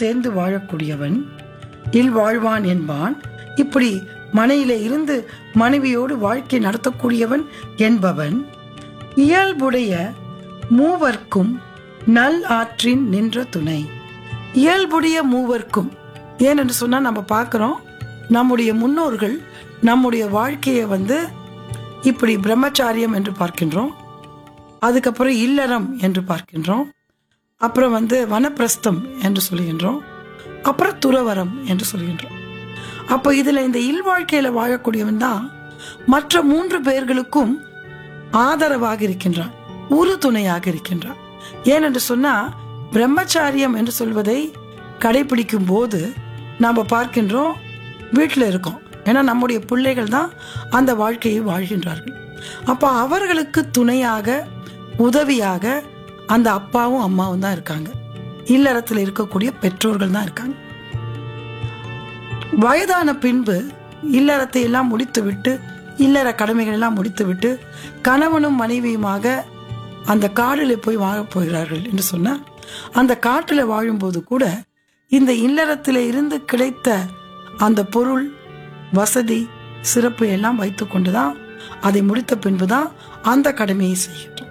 சேர்ந்து வாழக்கூடியவன் இல் வாழ்வான் என்பான் இப்படி மனையிலே இருந்து மனைவியோடு வாழ்க்கை நடத்தக்கூடியவன் என்பவன் இயல்புடைய மூவர்க்கும் நல் ஆற்றின் நின்ற துணை இயல்புடைய மூவர்க்கும் ஏனென்று சொன்னா நம்ம பார்க்கிறோம் நம்முடைய முன்னோர்கள் நம்முடைய வாழ்க்கையை வந்து இப்படி பிரம்மச்சாரியம் என்று பார்க்கின்றோம் அதுக்கப்புறம் இல்லறம் என்று பார்க்கின்றோம் அப்புறம் வந்து வனப்பிரஸ்தம் என்று சொல்கின்றோம் அப்புறம் துறவரம் என்று சொல்கின்றோம் அப்போ இதுல இந்த இல்வாழ்க்கையில வாழக்கூடியவன் தான் மற்ற மூன்று பேர்களுக்கும் ஆதரவாக இருக்கின்றான் உரு துணையாக இருக்கின்றான் ஏனென்று சொன்னா பிரம்மச்சாரியம் என்று சொல்வதை கடைபிடிக்கும் போது நாம பார்க்கின்றோம் வீட்டில் இருக்கோம் ஏன்னா நம்முடைய பிள்ளைகள் தான் அந்த வாழ்க்கையை வாழ்கின்றார்கள் அப்போ அவர்களுக்கு துணையாக உதவியாக அந்த அப்பாவும் அம்மாவும் தான் இருக்காங்க இல்லறத்தில் இருக்கக்கூடிய பெற்றோர்கள் தான் இருக்காங்க வயதான பின்பு இல்லறத்தை எல்லாம் முடித்துவிட்டு இல்லற கடமைகள் எல்லாம் முடித்துவிட்டு கணவனும் மனைவியுமாக அந்த காடில் போய் வாழப் போகிறார்கள் என்று சொன்னா அந்த காட்டில் வாழும்போது கூட இந்த இல்லறத்தில் இருந்து கிடைத்த அந்த பொருள் வசதி சிறப்பு எல்லாம் வைத்துக்கொண்டுதான் அதை முடித்த பின்புதான் அந்த கடமையை செய்கின்றோம்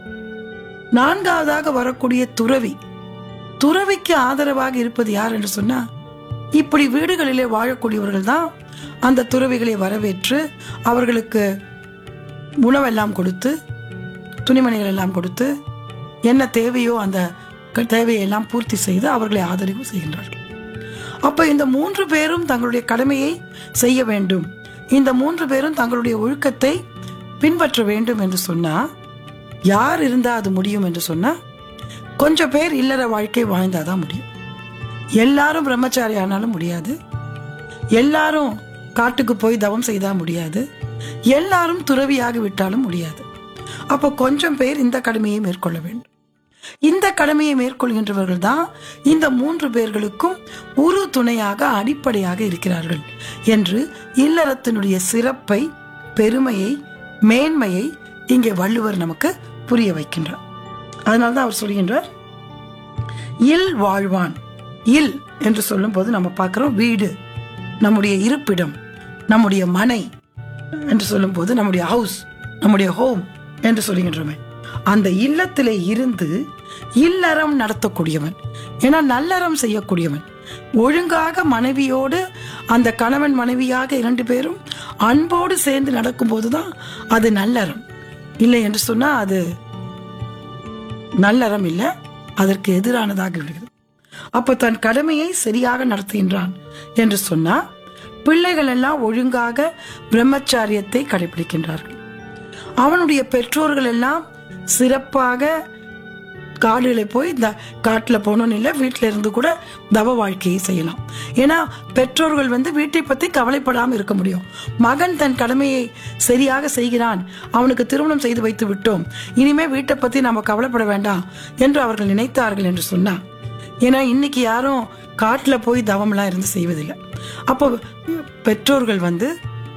நான்காவதாக வரக்கூடிய துறவி துறவிக்கு ஆதரவாக இருப்பது யார் என்று சொன்னா இப்படி வீடுகளிலே வாழக்கூடியவர்கள் தான் அந்த துறவிகளை வரவேற்று அவர்களுக்கு உணவெல்லாம் கொடுத்து துணிமணிகள் எல்லாம் கொடுத்து என்ன தேவையோ அந்த க- தேவையெல்லாம் பூர்த்தி செய்து அவர்களை ஆதரவு செய்கின்றார்கள் அப்ப இந்த மூன்று பேரும் தங்களுடைய கடமையை செய்ய வேண்டும் இந்த மூன்று பேரும் தங்களுடைய ஒழுக்கத்தை பின்பற்ற வேண்டும் என்று சொன்னா யார் இருந்தா அது முடியும் என்று சொன்னா கொஞ்சம் பேர் இல்லற வாழ்க்கை வாழ்ந்தாதான் முடியும் எல்லாரும் பிரம்மச்சாரி ஆனாலும் முடியாது எல்லாரும் காட்டுக்கு போய் தவம் செய்தா முடியாது எல்லாரும் துறவியாக விட்டாலும் முடியாது அப்போ கொஞ்சம் பேர் இந்த கடமையை மேற்கொள்ள வேண்டும் இந்த கடமையை மேற்கொள்கின்றவர்கள் தான் இந்த மூன்று பேர்களுக்கும் உரு துணையாக அடிப்படையாக இருக்கிறார்கள் என்று இல்லறத்தினுடைய சிறப்பை பெருமையை மேன்மையை இங்கே வள்ளுவர் நமக்கு புரிய வைக்கின்றார் அதனால்தான் அவர் சொல்கின்றார் இல் வாழ்வான் இல் என்று சொல்லும்போது நம்ம பார்க்கிறோம் வீடு நம்முடைய இருப்பிடம் நம்முடைய மனை என்று சொல்லும்போது நம்முடைய ஹவுஸ் நம்முடைய ஹோம் என்று சொல்லுகின்றோமே அந்த இல்லத்திலே இருந்து இல்லறம் நடத்தக்கூடியவன் ஏன்னா நல்லறம் செய்யக்கூடியவன் ஒழுங்காக மனைவியோடு அந்த கணவன் மனைவியாக இரண்டு பேரும் அன்போடு சேர்ந்து நடக்கும்போதுதான் அது நல்லறம் இல்லை என்று சொன்னா அது நல்லறம் இல்லை அதற்கு எதிரானதாக விடுகிறது அப்ப தன் கடமையை சரியாக நடத்துகின்றான் என்று சொன்னா பிள்ளைகள் எல்லாம் ஒழுங்காக பிரம்மச்சாரியத்தை கடைபிடிக்கின்றார்கள் அவனுடைய பெற்றோர்கள் எல்லாம் சிறப்பாக காடுகளை போய் இந்த காட்டில் போகணும்னு இல்லை வீட்டில் இருந்து கூட தவ வாழ்க்கையை செய்யலாம் ஏன்னா பெற்றோர்கள் வந்து வீட்டை பற்றி கவலைப்படாமல் இருக்க முடியும் மகன் தன் கடமையை சரியாக செய்கிறான் அவனுக்கு திருமணம் செய்து வைத்து விட்டோம் இனிமே வீட்டை பற்றி நம்ம கவலைப்பட வேண்டாம் என்று அவர்கள் நினைத்தார்கள் என்று சொன்னா ஏன்னா இன்னைக்கு யாரும் காட்டில் போய் தவம்லாம் இருந்து செய்வதில்லை அப்போ பெற்றோர்கள் வந்து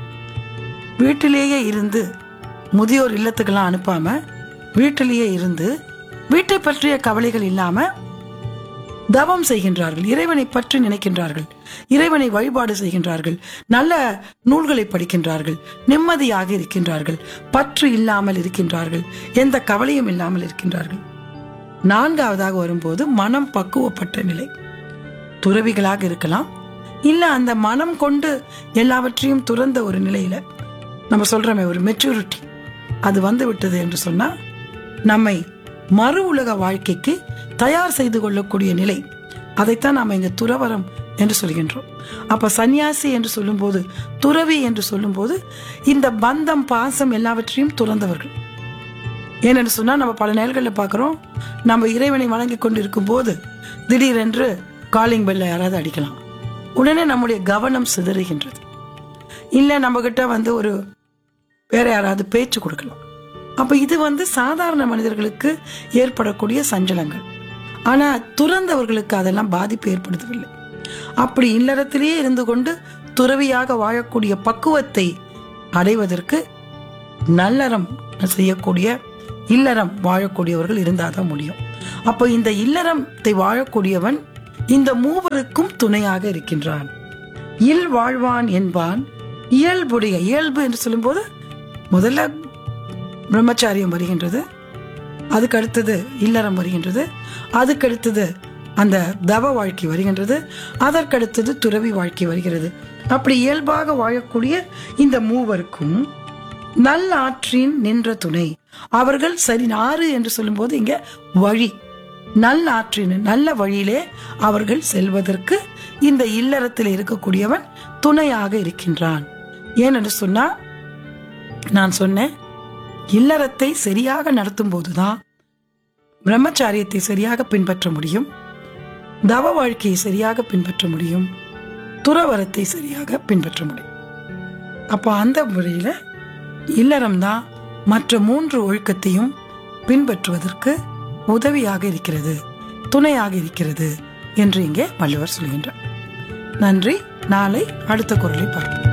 வீட்டிலேயே இருந்து முதியோர் இல்லத்துக்கெல்லாம் அனுப்பாம வீட்டிலேயே இருந்து வீட்டை பற்றிய கவலைகள் இல்லாம தவம் செய்கின்றார்கள் இறைவனை பற்றி நினைக்கின்றார்கள் இறைவனை வழிபாடு செய்கின்றார்கள் நல்ல நூல்களை படிக்கின்றார்கள் நிம்மதியாக இருக்கின்றார்கள் பற்று இல்லாமல் இருக்கின்றார்கள் எந்த கவலையும் இல்லாமல் இருக்கின்றார்கள் நான்காவதாக வரும்போது மனம் பக்குவப்பட்ட நிலை துறவிகளாக இருக்கலாம் இல்ல அந்த மனம் கொண்டு எல்லாவற்றையும் துறந்த ஒரு நிலையில நம்ம சொல்றோமே ஒரு மெச்சூரிட்டி அது வந்து விட்டது என்று சொன்னா நம்மை மறு உலக வாழ்க்கைக்கு தயார் செய்து கொள்ளக்கூடிய நிலை அதைத்தான் நாம இங்க துறவரம் என்று சொல்கின்றோம் அப்ப சந்நியாசி என்று சொல்லும்போது துறவி என்று சொல்லும்போது இந்த பந்தம் பாசம் எல்லாவற்றையும் துறந்தவர்கள் ஏனென்று சொன்னா நம்ம பல நேரங்களில் பார்க்கிறோம் நம்ம இறைவனை வணங்கி கொண்டு இருக்கும்போது திடீரென்று காலிங் பெல்ல யாராவது அடிக்கலாம் உடனே நம்முடைய கவனம் சிதறுகின்றது இல்லை நம்ம கிட்ட வந்து ஒரு வேற யாராவது பேச்சு கொடுக்கலாம் அப்ப இது வந்து சாதாரண மனிதர்களுக்கு ஏற்படக்கூடிய சஞ்சலங்கள் ஆனா துறந்தவர்களுக்கு அதெல்லாம் பாதிப்பு ஏற்படுத்தவில்லை அப்படி இல்லறத்திலேயே இருந்து கொண்டு துறவியாக வாழக்கூடிய பக்குவத்தை அடைவதற்கு நல்லறம் செய்யக்கூடிய இல்லறம் வாழக்கூடியவர்கள் இருந்தாதான் முடியும் அப்போ இந்த இல்லறத்தை வாழக்கூடியவன் இந்த மூவருக்கும் துணையாக இருக்கின்றான் இல் வாழ்வான் என்பான் இயல்புடைய இயல்பு என்று சொல்லும்போது முதல்ல பிரம்மச்சாரியம் வருகின்றது அதுக்கு அடுத்தது இல்லறம் வருகின்றது அதுக்கு அடுத்தது அந்த தவ வாழ்க்கை வருகின்றது அதற்கடுத்தது துறவி வாழ்க்கை வருகிறது அப்படி இயல்பாக வாழக்கூடிய இந்த மூவருக்கும் நல்ல ஆற்றின் நின்ற துணை அவர்கள் சரி ஆறு என்று சொல்லும்போது இங்க வழி நல்ல ஆற்றின் நல்ல வழியிலே அவர்கள் செல்வதற்கு இந்த இல்லறத்தில் இருக்கக்கூடியவன் துணையாக இருக்கின்றான் ஏனென்று சொன்னா நான் சொன்னேன் இல்லறத்தை சரியாக நடத்தும் போதுதான் பிரம்மச்சாரியத்தை சரியாக பின்பற்ற முடியும் தவ வாழ்க்கையை சரியாக பின்பற்ற முடியும் துறவரத்தை சரியாக பின்பற்ற முடியும் அப்போ அந்த முறையில் இல்லறம் தான் மற்ற மூன்று ஒழுக்கத்தையும் பின்பற்றுவதற்கு உதவியாக இருக்கிறது துணையாக இருக்கிறது என்று இங்கே வள்ளுவர் சொல்கின்றார் நன்றி நாளை அடுத்த குரலை பார்ப்போம்